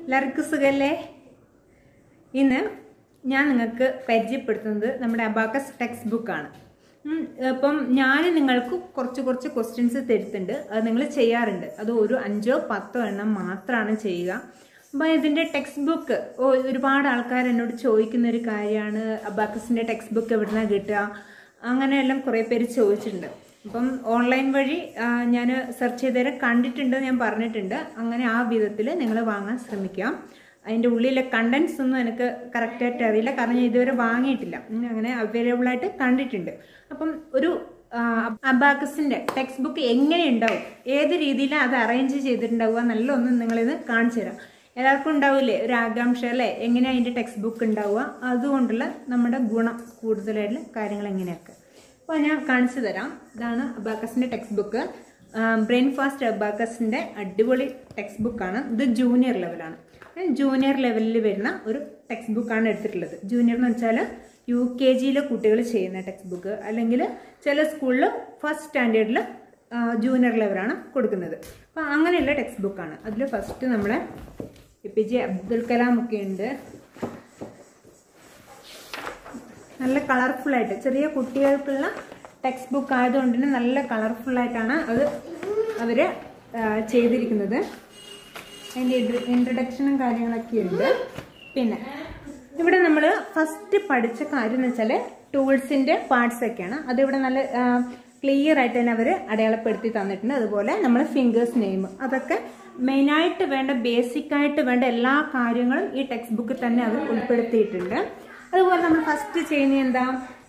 എല്ലാവർക്കും സുഖല്ലേ ഇന്ന് ഞാൻ നിങ്ങൾക്ക് പരിചയപ്പെടുത്തുന്നത് നമ്മുടെ അബാക്കസ് ടെക്സ്റ്റ് ബുക്കാണ് ഉം, അപ്പം ഞാൻ നിങ്ങൾക്ക് കുറച്ച് കുറച്ച് ക്വസ്റ്റ്യൻസ് തരുത്തുണ്ട് അത് നിങ്ങൾ ചെയ്യാറുണ്ട് അത് ഒരു അഞ്ചോ പത്തോ എണ്ണം മാത്രമാണ് ചെയ്യുക അപ്പം ഇതിൻ്റെ ടെക്സ്റ്റ് ബുക്ക് ഒരുപാട് ആൾക്കാർ എന്നോട് ചോദിക്കുന്ന ഒരു കാര്യമാണ് അബാക്കസിൻ്റെ ടെക്സ്റ്റ് ബുക്ക് എവിടുന്നാണ് കിട്ടുക അങ്ങനെയെല്ലാം കുറേ പേര് ചോദിച്ചിട്ടുണ്ട് അപ്പം ഓൺലൈൻ വഴി ഞാൻ സെർച്ച് ചെയ്തേരെ കണ്ടിട്ടുണ്ട് ഞാൻ പറഞ്ഞിട്ടുണ്ട് അങ്ങനെ ആ വിധത്തിൽ നിങ്ങൾ വാങ്ങാൻ ശ്രമിക്കുക അതിൻ്റെ ഉള്ളിലെ കണ്ടൻസ് ഒന്നും എനിക്ക് കറക്റ്റായിട്ട് അറിയില്ല കാരണം ഞാൻ ഇതുവരെ വാങ്ങിയിട്ടില്ല ഉം, അങ്ങനെ അവൈലബിൾ ആയിട്ട് കണ്ടിട്ടുണ്ട് അപ്പം ഒരു അബാക്കസിൻ്റെ ടെക്സ്റ്റ് ബുക്ക് എങ്ങനെ ഉണ്ടാവും ഏത് രീതിയിലാണ് അത് അറേഞ്ച് ചെയ്തിട്ടുണ്ടാവുക നല്ല ഒന്ന് നിങ്ങളിത് കാണിച്ചു തരാം എല്ലാവർക്കും ഉണ്ടാവില്ലേ ഒരു ആകാംക്ഷ അല്ലേ എങ്ങനെയാണ് അതിൻ്റെ ടെക്സ്റ്റ് ബുക്ക് ഉണ്ടാവുക അതുകൊണ്ടുള്ള നമ്മുടെ ഗുണം കൂടുതലായിട്ടുള്ള കാര്യങ്ങൾ എങ്ങനെയൊക്കെ അപ്പോൾ ഞാൻ കാണിച്ചു തരാം ഇതാണ് അബാക്കസിൻ്റെ ടെക്സ്റ്റ് ബുക്ക് ബ്രെയിൻ ഫാസ്റ്റ് അബാക്കസിൻ്റെ അടിപൊളി ടെക്സ്റ്റ് ബുക്കാണ് ഇത് ജൂനിയർ ലെവലാണ് ജൂനിയർ ലെവലിൽ വരുന്ന ഒരു ടെക്സ്റ്റ് ബുക്കാണ് എടുത്തിട്ടുള്ളത് ജൂനിയർ എന്ന് വെച്ചാൽ യു കെ ജിയിലെ കുട്ടികൾ ചെയ്യുന്ന ടെക്സ്റ്റ് ബുക്ക് അല്ലെങ്കിൽ ചില സ്കൂളിൽ ഫസ്റ്റ് സ്റ്റാൻഡേർഡിൽ ജൂനിയർ ലെവലാണ് കൊടുക്കുന്നത് അപ്പോൾ അങ്ങനെയുള്ള ടെക്സ്റ്റ് ബുക്കാണ് അതിൽ ഫസ്റ്റ് നമ്മുടെ A P J Abdul Kalam ഒക്കെ ഉണ്ട് നല്ല കളർഫുൾ ആയിട്ട് ചെറിയ കുട്ടികൾക്കുള്ള ടെക്സ്റ്റ് ബുക്ക് ആയതുകൊണ്ട് തന്നെ നല്ല കളർഫുൾ ആയിട്ടാണ് അത് അവർ ചെയ്തിരിക്കുന്നത് അതിൻ്റെ ഇൻട്രഡക്ഷനും കാര്യങ്ങളൊക്കെ ഉണ്ട് പിന്നെ ഇവിടെ നമ്മൾ ഫസ്റ്റ് പഠിച്ച കാര്യം എന്ന് വെച്ചാൽ ടൂൾസിൻ്റെ പാർട്സ് ഒക്കെയാണ് അതിവിടെ നല്ല ക്ലിയർ ആയിട്ട് തന്നെ അവർ അടയാളപ്പെടുത്തി തന്നിട്ടുണ്ട് അതുപോലെ നമ്മൾ ഫിംഗേഴ്സ് നെയിം അതൊക്കെ മെയിനായിട്ട് വേണ്ട ബേസിക് ആയിട്ട് വേണ്ട എല്ലാ കാര്യങ്ങളും ഈ ടെക്സ്റ്റ് ബുക്കിൽ തന്നെ അവർ ഉൾപ്പെടുത്തിയിട്ടുണ്ട് അതുപോലെ നമ്മൾ ഫസ്റ്റ് ചെയ്യുന്നത് എന്താ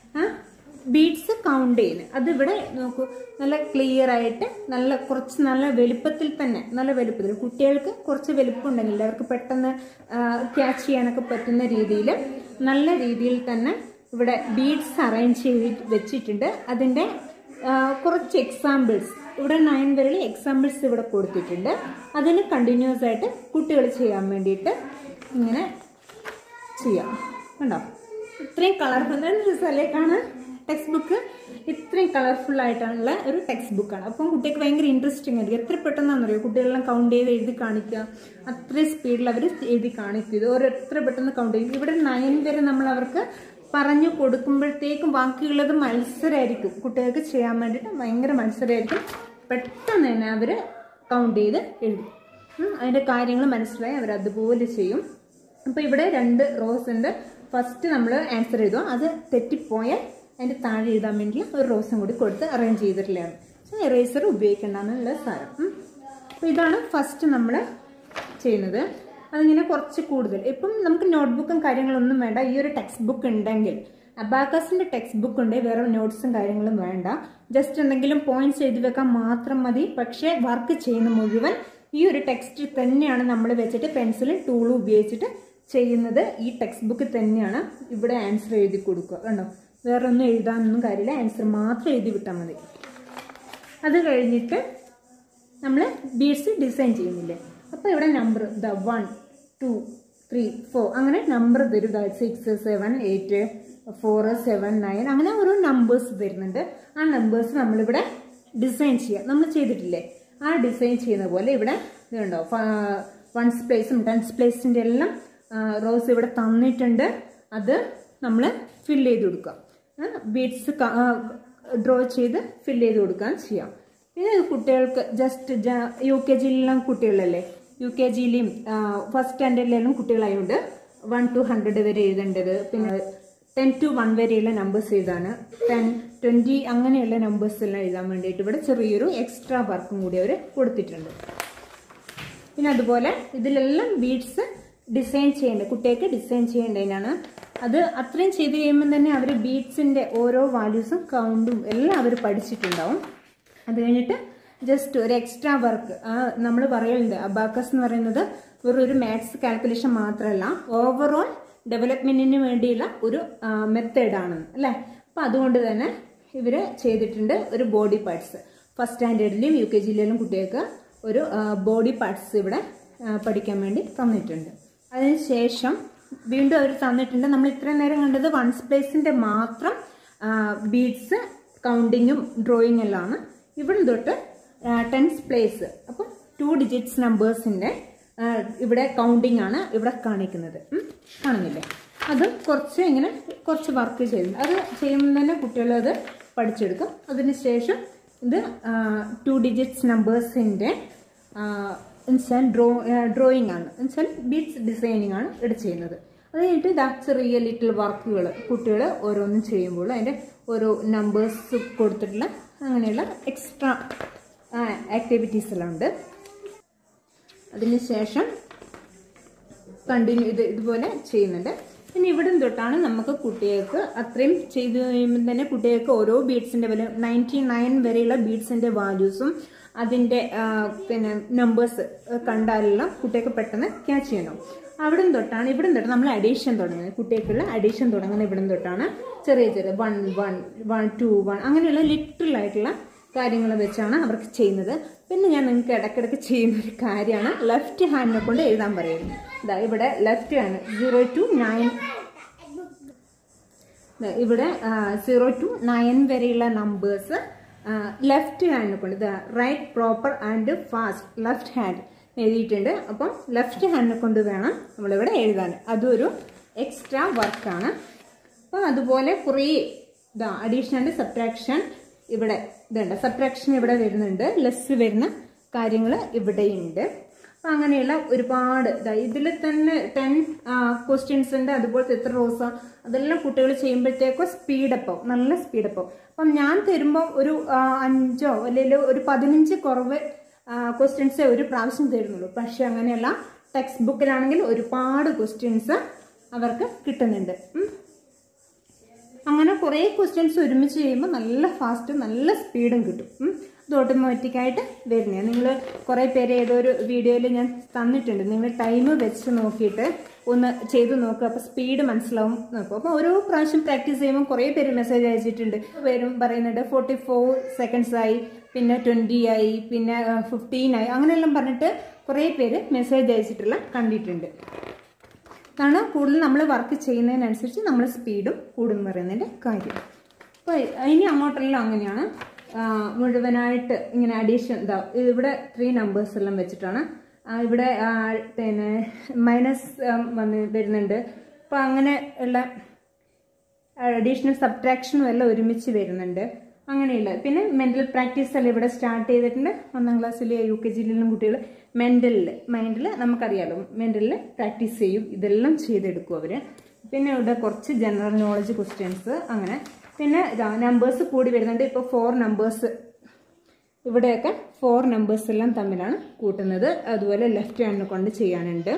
ബീഡ്സ് കൗണ്ട് ചെയ്യുന്നത് അതിവിടെ നോക്കൂ നല്ല ക്ലിയർ ആയിട്ട് നല്ല കുറച്ച് നല്ല വലുപ്പത്തിൽ തന്നെ നല്ല വലുപ്പത്തിൽ കുട്ടികൾക്ക് കുറച്ച് വലുപ്പം ഉണ്ടെങ്കിൽ അവർക്ക് പെട്ടെന്ന് ക്യാച്ച് ചെയ്യാനൊക്കെ പറ്റുന്ന രീതിയിൽ നല്ല രീതിയിൽ തന്നെ ഇവിടെ ബീഡ്സ് അറേഞ്ച് ചെയ്ത് വെച്ചിട്ടുണ്ട് അതിൻ്റെ കുറച്ച് എക്സാമ്പിൾസ് ഇവിടെ നയൻ വരെയുള്ള എക്സാമ്പിൾസ് ഇവിടെ കൊടുത്തിട്ടുണ്ട് അതിന് കണ്ടിന്യൂസ് ആയിട്ട് കുട്ടികൾ ചെയ്യാൻ വേണ്ടിയിട്ട് ഇങ്ങനെ ചെയ്യാം കണ്ടോ ഇത്രയും കളർഫുൾ രസമല്ലേക്കാണ് ടെക്സ്റ്റ് ബുക്ക് ഇത്രയും കളർഫുൾ ആയിട്ടുള്ള ഒരു ടെക്സ്റ്റ് ബുക്കാണ് അപ്പം കുട്ടിക്ക് ഭയങ്കര ഇൻട്രസ്റ്റിംഗ് ആയിരിക്കും എത്ര പെട്ടെന്നാണെന്ന് അറിയോ കുട്ടികളെല്ലാം കൗണ്ട് ചെയ്ത് എഴുതി കാണിക്കുക അത്രയും സ്പീഡിൽ അവർ എഴുതി കാണിക്കും ഇത് ഓരോ എത്ര പെട്ടെന്ന് കൗണ്ട് ചെയ്യും ഇവിടെ നയൻ വരെ നമ്മൾ അവർക്ക് പറഞ്ഞു കൊടുക്കുമ്പോഴത്തേക്കും ബാക്കിയുള്ളത് മത്സരമായിരിക്കും കുട്ടികൾക്ക് ചെയ്യാൻ വേണ്ടിയിട്ട് ഭയങ്കര മത്സരമായിരിക്കും പെട്ടെന്ന് തന്നെ അവർ കൗണ്ട് ചെയ്ത് എഴുതും ഉം, അതിൻ്റെ കാര്യങ്ങൾ മനസ്സിലായി അവർ അതുപോലെ ചെയ്യും അപ്പോൾ ഇവിടെ രണ്ട് റോസ് ഉണ്ട് ഫസ്റ്റ് നമ്മൾ ആൻസർ എഴുതുക അത് തെറ്റിപ്പോയാൽ അതിൻ്റെ താഴെ എഴുതാൻ വേണ്ടി ഒരു റോസും കൂടി കൊടുത്ത് അറേഞ്ച് ചെയ്തിട്ടുള്ളതാണ് സോ എറേസർ ഉപയോഗിക്കേണ്ടെന്നുള്ള സാരം ഉം. അപ്പോൾ ഇതാണ് ഫസ്റ്റ് നമ്മൾ ചെയ്യുന്നത് അതിങ്ങനെ കുറച്ച് കൂടുതൽ ഇപ്പം നമുക്ക് നോട്ട്ബുക്കും കാര്യങ്ങളൊന്നും വേണ്ട ഈ ഒരു ടെക്സ്റ്റ് ബുക്ക് ഉണ്ടെങ്കിൽ അബാക്കസിൻ്റെ ടെക്സ്റ്റ് ബുക്ക് ഉണ്ടെങ്കിൽ വേറെ നോട്ട്സും കാര്യങ്ങളും വേണ്ട ജസ്റ്റ് എന്തെങ്കിലും പോയിന്റ്സ് എഴുതി വെക്കാൻ മാത്രം മതി പക്ഷേ വർക്ക് ചെയ്യുന്ന മുഴുവൻ ഈ ഒരു ടെക്സ്റ്റ് തന്നെയാണ് നമ്മൾ വെച്ചിട്ട് പെൻസിലും ടൂളും ഉപയോഗിച്ചിട്ട് ചെയ്യുന്നത് ഈ ടെക്സ്റ്റ് ബുക്കിൽ തന്നെയാണ് ഇവിടെ ആൻസർ എഴുതി കൊടുക്കുക കണ്ടോ വേറെ ഒന്നും എഴുതാനൊന്നും കാര്യമില്ല ആൻസർ മാത്രം എഴുതി വിട്ടാൽ മതി അത് കഴിഞ്ഞിട്ട് നമ്മൾ ബീഡ്സ് ഡിസൈൻ ചെയ്യുന്നില്ലേ അപ്പോൾ ഇവിടെ number the one two three four അങ്ങനെ നമ്പർ തരും six seven eight four seven nine അങ്ങനെ ഓരോ നമ്പേഴ്സ് വരുന്നുണ്ട് ആ നമ്പേഴ്സ് നമ്മളിവിടെ ഡിസൈൻ ചെയ്യുക നമ്മൾ ചെയ്തിട്ടില്ലേ ആ ഡിസൈൻ ചെയ്യുന്ന പോലെ ഇവിടെ ഇതുണ്ടോ വൺസ് പ്ലേസും ടെൻസ് പ്ലേസിൻ്റെ എല്ലാം റോസ് ഇവിടെ തന്നിട്ടുണ്ട് അത് നമ്മൾ ഫിൽ ചെയ്ത് കൊടുക്കുക ബീഡ്സ് ഡ്രോ ചെയ്ത് ഫിൽ ചെയ്ത് കൊടുക്കാൻ ചെയ്യാം പിന്നെ ഇത് കുട്ടികൾക്ക് ജസ്റ്റ് യു കെ ജിയിലെല്ലാം കുട്ടികളല്ലേ യു കെ ജിയിലെയും ഫസ്റ്റ് സ്റ്റാൻഡേർഡിലെല്ലാം കുട്ടികളായതുകൊണ്ട് വൺ ടു ഹൺഡ്രഡ് വരെ എഴുതേണ്ടത് പിന്നെ ടെൻ ടു വൺ വരെയുള്ള നമ്പേഴ്സ് എഴുതാണ് ടെൻ ട്വൻറ്റി അങ്ങനെയുള്ള നമ്പേഴ്സ് എല്ലാം എഴുതാൻ വേണ്ടിയിട്ട് ഇവിടെ ചെറിയൊരു എക്സ്ട്രാ വർക്കും കൂടി അവർ കൊടുത്തിട്ടുണ്ട് പിന്നെ അതുപോലെ ഇതിലെല്ലാം ബീഡ്സ് ഡിസൈൻ ചെയ്യേണ്ടത് കുട്ടികൾക്ക് ഡിസൈൻ ചെയ്യേണ്ടതിനാണ് അത് അത്രയും ചെയ്ത് കഴിയുമ്പോൾ തന്നെ അവർ ബീഡ്സിൻ്റെ ഓരോ വാല്യൂസും കൗണ്ടും എല്ലാം അവർ പഠിച്ചിട്ടുണ്ടാവും അത് കഴിഞ്ഞിട്ട് ജസ്റ്റ് ഒരു എക്സ്ട്രാ വർക്ക് നമ്മൾ പറയലുണ്ട് അബാക്കസ് എന്ന് പറയുന്നത് വെറും ഒരു മാത്സ് കാൽക്കുലേഷൻ മാത്രമല്ല ഓവറോൾ ഡെവലപ്മെന്റിന് വേണ്ടിയുള്ള ഒരു മെത്തേഡാണെന്ന് അല്ലേ അപ്പം അതുകൊണ്ട് തന്നെ ഇവർ ചെയ്തിട്ടുണ്ട് ഒരു ബോഡി പാർട്സ് ഫസ്റ്റ് സ്റ്റാൻഡേർഡിലും യു കെ ജിയിലും കുട്ടികൾക്ക് ഒരു ബോഡി പാർട്സ് ഇവിടെ ആ, പഠിക്കാൻ വേണ്ടി തന്നിട്ടുണ്ട് അതിനുശേഷം വീണ്ടും അവർ തന്നിട്ടുണ്ട് നമ്മൾ ഇത്രയും നേരം കണ്ടത് വൺസ് പ്ലേസിൻ്റെ മാത്രം ബീഡ്സ് കൗണ്ടിങ്ങും ഡ്രോയിങ് എല്ലാം ആണ് ഇവിടെ തൊട്ട് ടെൻസ് പ്ലേസ് അപ്പം ടു ഡിജിറ്റ്സ് നമ്പേഴ്സിൻ്റെ ആ, ഇവിടെ കൗണ്ടിങ് ആണ് ഇവിടെ കാണിക്കുന്നത് ഉം. കാണുന്നില്ലേ അത് കുറച്ച് ഇങ്ങനെ കുറച്ച് വർക്ക് ചെയ്തു അത് ചെയ്യുമ്പോൾ തന്നെ കുട്ടികൾ അത് പഠിച്ചെടുക്കും അതിനുശേഷം ഇത് ടു ഡിജിറ്റ്സ് നമ്പേഴ്സിൻ്റെ എന്നുവെച്ചാൽ ഡ്രോ ഡ്രോയിങ് ആണ് എന്നുവെച്ചാൽ ബീഡ്സ് ഡിസൈനിങ് ആണ് ഇവിടെ ചെയ്യുന്നത് അത് കഴിഞ്ഞിട്ട് ഇതാ ചെറിയ ലിറ്റിൽ വർക്കുകൾ കുട്ടികൾ ഓരോന്നും ചെയ്യുമ്പോൾ അതിൻ്റെ ഓരോ നമ്പേഴ്സ് കൊടുത്തിട്ടുള്ള അങ്ങനെയുള്ള എക്സ്ട്രാ ആക്ടിവിറ്റീസ് എല്ലാം ഉണ്ട് അതിനുശേഷം കണ്ടിന്യൂ ഇത് ഇതുപോലെ ചെയ്യുന്നുണ്ട് പിന്നെ ഇവിടം തൊട്ടാണ് നമുക്ക് കുട്ടികൾക്ക് അത്രയും ചെയ്ത് കഴിയുമ്പോൾ തന്നെ കുട്ടികൾക്ക് ഓരോ ബീഡ്സിൻ്റെ വില നയൻറ്റി നയൻ വരെയുള്ള ബീഡ്സിൻ്റെ വാല്യൂസും അതിൻ്റെ ആ, പിന്നെ നമ്പേഴ്സ് കണ്ടാലെല്ലാം കുട്ടികൾക്ക് പെട്ടെന്ന് ക്യാച്ച് ചെയ്യണം അവിടം തൊട്ടാണ് ഇവിടം തൊട്ട് നമ്മൾ അഡീഷൻ തുടങ്ങുന്നത് കുട്ടികൾക്കുള്ള അഡീഷൻ തുടങ്ങുന്ന ഇവിടം തൊട്ടാണ് ചെറിയ ചെറിയ one one one two one അങ്ങനെയുള്ള ലിറ്ററൽ ആയിട്ടുള്ള കാര്യങ്ങൾ വെച്ചാണ് അവർക്ക് ചെയ്യുന്നത് പിന്നെ ഞാൻ നിങ്ങൾക്ക് ഇടയ്ക്കിടയ്ക്ക് ചെയ്യുന്ന ഒരു കാര്യമാണ് ലെഫ്റ്റ് ഹാൻഡിനെ കൊണ്ട് എഴുതാൻ പറയുന്നത് ഇതാ ഇവിടെ left hand zero to nine ഇവിടെ സീറോ ടു നയൻ വരെയുള്ള നമ്പേഴ്സ് ലെഫ്റ്റ് ഹാൻഡിനെ കൊണ്ട് ഇത് right proper and fast left hand എഴുതിയിട്ടുണ്ട് അപ്പം ലെഫ്റ്റ് ഹാൻഡിനെ കൊണ്ട് വേണം നമ്മളിവിടെ എഴുതാൻ അതൊരു എക്സ്ട്രാ വർക്കാണ് അപ്പം അതുപോലെ കുറേ ഇതാ അഡീഷണൽ സബ്ട്രാക്ഷൻ ഇവിടെ ഇതുണ്ട് സബ്ട്രാക്ഷൻ ഇവിടെ വരുന്നുണ്ട് ലെസ് വരുന്ന കാര്യങ്ങൾ ഇവിടെയുണ്ട് അപ്പം അങ്ങനെയുള്ള ഒരുപാട് ഇതാ ഇതിൽ തന്നെ ടെൻ ക്വസ്റ്റ്യൻസ് ഉണ്ട് അതുപോലത്തെ എത്ര റോസ അതെല്ലാം കുട്ടികൾ ചെയ്യുമ്പോഴത്തേക്കും സ്പീഡപ്പം നല്ല സ്പീഡപ്പം അപ്പം ഞാൻ തരുമ്പോൾ ഒരു ആ, അഞ്ചോ അല്ലെങ്കിൽ ഒരു പതിനഞ്ച് കുറവ് ക്വസ്റ്റ്യൻസേ ഒരു പ്രാവശ്യം തരുന്നുള്ളൂ പക്ഷെ അങ്ങനെയല്ല ടെക്സ്റ്റ് ബുക്കിലാണെങ്കിൽ ഒരുപാട് ക്വസ്റ്റ്യൻസ് അവർക്ക് കിട്ടുന്നുണ്ട് ഉം. അങ്ങനെ കുറേ ക്വസ്റ്റ്യൻസ് ഒരുമിച്ച് ചെയ്യുമ്പോൾ നല്ല ഫാസ്റ്റ് നല്ല സ്പീഡും കിട്ടും ഉം. ഇത് ഓട്ടോമാറ്റിക്കായിട്ട് വരുന്നതാണ് നിങ്ങൾ കുറേ പേര് ഏതോ ഒരു വീഡിയോയിൽ ഞാൻ തന്നിട്ടുണ്ട് നിങ്ങൾ ടൈം വെച്ച് നോക്കിയിട്ട് ഒന്ന് ചെയ്ത് നോക്കുക അപ്പോൾ സ്പീഡ് മനസ്സിലാവും നോക്കും അപ്പോൾ ഓരോ പ്രാവശ്യം പ്രാക്ടീസ് ചെയ്യുമ്പോൾ കുറേ പേര് മെസ്സേജ് അയച്ചിട്ടുണ്ട് പേരും പറയുന്നുണ്ട് ഫോർട്ടി ഫോർ സെക്കൻഡ്സ് ആയി പിന്നെ ട്വൻറ്റി ആയി പിന്നെ ഫിഫ്റ്റീൻ ആയി അങ്ങനെയെല്ലാം പറഞ്ഞിട്ട് കുറേ പേര് മെസ്സേജ് അയച്ചിട്ടുള്ള കണ്ടിട്ടുണ്ട് അതാണ് കൂടുതൽ നമ്മൾ വർക്ക് ചെയ്യുന്നതിനനുസരിച്ച് നമ്മൾ സ്പീഡും കൂടും എന്ന് പറയുന്നതിൻ്റെ കാര്യം അപ്പോൾ ഇനി അങ്ങോട്ടെല്ലാം അങ്ങനെയാണ് ആ, മുഴുവനായിട്ട് ഇങ്ങനെ അഡീഷൻ ഇതാ ഇവിടെ ത്രീ നമ്പേഴ്സ് എല്ലാം വെച്ചിട്ടാണ് ആ, ഇവിടെ ആ, പിന്നെ മൈനസ് വന്ന് വരുന്നുണ്ട് അപ്പോൾ അങ്ങനെ ഉള്ള അഡീഷണൽ സബ്ട്രാക്ഷനും എല്ലാം ഒരുമിച്ച് വരുന്നുണ്ട് അങ്ങനെയുള്ള പിന്നെ മെന്റൽ പ്രാക്ടീസ് എല്ലാം ഇവിടെ സ്റ്റാർട്ട് ചെയ്തിട്ടുണ്ട് ഒന്നാം ക്ലാസ്സിലെ യു കെ ജിയിലും കുട്ടികൾ മെന്റലിൽ മൈൻഡിൽ നമുക്കറിയാലോ മെന്റലിൽ പ്രാക്ടീസ് ചെയ്യും ഇതെല്ലാം ചെയ്തെടുക്കും അവർ പിന്നെ ഇവിടെ കുറച്ച് ജനറൽ നോളജ് ക്വസ്റ്റ്യൻസ് അങ്ങനെ പിന്നെ നമ്പേഴ്സ് കൂടി വരുന്നുണ്ട് ഇപ്പോൾ ഫോർ നമ്പേഴ്സ് ഇവിടെയൊക്കെ ഫോർ നമ്പേഴ്സ് എല്ലാം തമ്മിലാണ് കൂട്ടുന്നത് അതുപോലെ ലെഫ്റ്റ് ഹാൻഡിനെ കൊണ്ട് ചെയ്യാനുണ്ട്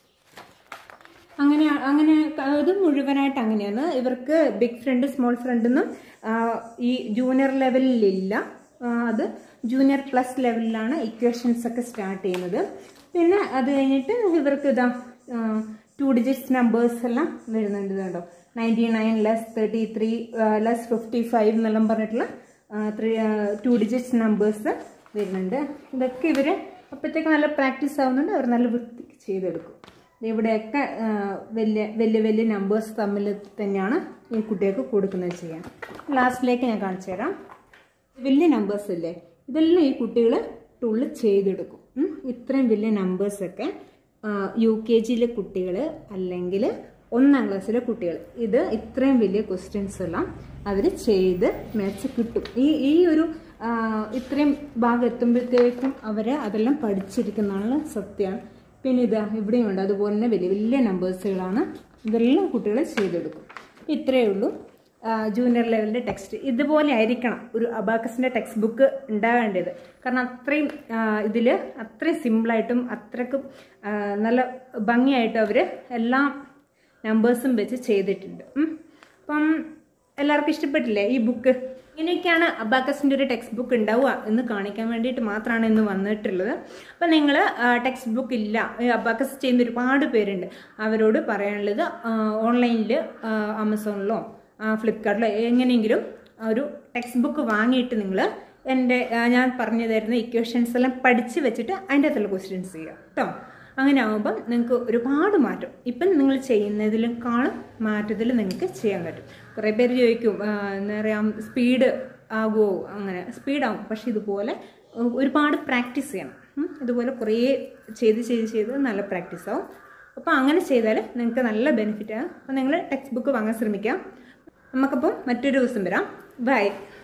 അങ്ങനെ അങ്ങനെ അത് മുഴുവനായിട്ട് അങ്ങനെയാണ് ഇവർക്ക് ബിഗ് ഫ്രണ്ട് സ്മോൾ ഫ്രണ്ട് ഒന്നും ആ, ഈ ജൂനിയർ ലെവലിലില്ല ആ, അത് ജൂനിയർ പ്ലസ് ലെവലിലാണ് ഇക്വേഷൻസ് ഒക്കെ സ്റ്റാർട്ട് ചെയ്യുന്നത് പിന്നെ അത് കഴിഞ്ഞിട്ട് ഇവർക്ക് ഇതാ ടു ഡിജിറ്റ്സ് നമ്പേഴ്സ് എല്ലാം വരുന്നുണ്ട് ഇതുണ്ടോ ninety nine less thirty three less fifty five എന്നെല്ലാം പറഞ്ഞിട്ടുള്ള ത്രീ ടു ഡിജിറ്റ്സ് നമ്പേഴ്സ് വരുന്നുണ്ട് ഇതൊക്കെ ഇവർ അപ്പോഴത്തേക്ക് നല്ല പ്രാക്ടീസ് ആവുന്നുണ്ട് അവർ നല്ല വൃത്തിക്ക് ചെയ്തെടുക്കും ഇവിടെയൊക്കെ ആ, വലിയ വലിയ വലിയ നമ്പേഴ്സ് തമ്മിൽ തന്നെയാണ് ഈ കുട്ടികൾക്ക് കൊടുക്കുന്നത് ചെയ്യാൻ ലാസ്റ്റിലേക്ക് ഞാൻ കാണിച്ചു തരാം വലിയ നമ്പേഴ്സ് ഇല്ലേ ഇതെല്ലാം ഈ കുട്ടികൾ ടൂളിൽ ചെയ്തെടുക്കും ഉം. ഇത്രയും വലിയ നമ്പേഴ്സൊക്കെ യു കെ ജിയിലെ കുട്ടികൾ അല്ലെങ്കിൽ ഒന്നാം ക്ലാസ്സിലെ കുട്ടികൾ ഇത് ഇത്രയും വലിയ ക്വസ്റ്റ്യൻസ് എല്ലാം അവർ ചെയ്ത് മേടിച്ച് കിട്ടും ഈ ഈ ഒരു ആ, ഇത്രയും ഭാഗം എത്തുമ്പോഴത്തേക്കും അവർ അതെല്ലാം പഠിച്ചിരിക്കുന്നതാണ് സത്യമാണ് പിന്നെ ഇതാ ഇവിടെയുണ്ട് അതുപോലെ തന്നെ വലിയ വലിയ നമ്പേഴ്സുകളാണ് ഇതെല്ലാം കുട്ടികൾ ചെയ്തെടുക്കും ഇത്രയേ ഉള്ളൂ ജൂനിയർ ലെവലിൻ്റെ ടെക്സ്റ്റ് ഇതുപോലെ ആയിരിക്കണം ഒരു അബാക്കസിൻ്റെ ടെക്സ്റ്റ് ബുക്ക് ഉണ്ടാകേണ്ടത് കാരണം അത്രയും ഇതിൽ അത്രയും സിമ്പിളായിട്ടും അത്രക്കും ആ, നല്ല ഭംഗിയായിട്ടും അവർ എല്ലാ നമ്പേഴ്സും വെച്ച് ചെയ്തിട്ടുണ്ട് ഉം. അപ്പം എല്ലാവർക്കും ഇഷ്ടപ്പെട്ടില്ലേ ഈ ബുക്ക് ഇങ്ങനെയൊക്കെയാണ് അബാക്കസിൻ്റെ ഒരു ടെക്സ്റ്റ് ബുക്ക് ഉണ്ടാവുക എന്ന് കാണിക്കാൻ വേണ്ടിയിട്ട് മാത്രമാണ് ഇന്ന് വന്നിട്ടുള്ളത് അപ്പം നിങ്ങൾ ടെക്സ്റ്റ് ബുക്ക് ഇല്ല ഈ അബാക്കസ് ചെയ്യുന്ന ഒരുപാട് പേരുണ്ട് അവരോട് പറയാനുള്ളത് ഓൺലൈനിൽ ആമസോണിലോ ഫ്ലിപ്കാർട്ടിലോ എങ്ങനെയെങ്കിലും ഒരു ടെക്സ്റ്റ് ബുക്ക് വാങ്ങിയിട്ട് നിങ്ങൾ എൻ്റെ ആ, ഞാൻ പറഞ്ഞു തരുന്ന ഇക്വേഷൻസ് എല്ലാം പഠിച്ച് വെച്ചിട്ട് അതിൻ്റെ അകത്തുള്ള ക്വസ്റ്റ്യൻസ് ചെയ്യുക കേട്ടോ അങ്ങനെ ആകുമ്പം നിങ്ങൾക്ക് ഒരുപാട് മാറ്റം ഇപ്പം നിങ്ങൾ ചെയ്യുന്നതിലേക്കാളും മാറ്റത്തിൽ നിങ്ങൾക്ക് ചെയ്യാൻ പറ്റും കുറേ പേര് ചോദിക്കും ആ, എന്താ പറയുക സ്പീഡ് ആകുമോ അങ്ങനെ സ്പീഡാകും പക്ഷെ ഇതുപോലെ ഒരുപാട് പ്രാക്ടീസ് ചെയ്യണം ഉം, ഇതുപോലെ കുറേ ചെയ്ത് ചെയ്ത് ചെയ്ത് നല്ല പ്രാക്ടീസ് ആവും അപ്പോൾ അങ്ങനെ ചെയ്താൽ നിങ്ങൾക്ക് നല്ല ബെനിഫിറ്റ് ആണ് അപ്പോൾ നിങ്ങൾ ടെക്സ്റ്റ് ബുക്ക് വാങ്ങാൻ ശ്രമിക്കാം നമുക്കപ്പം മറ്റൊരു ദിവസം വരാം ബൈ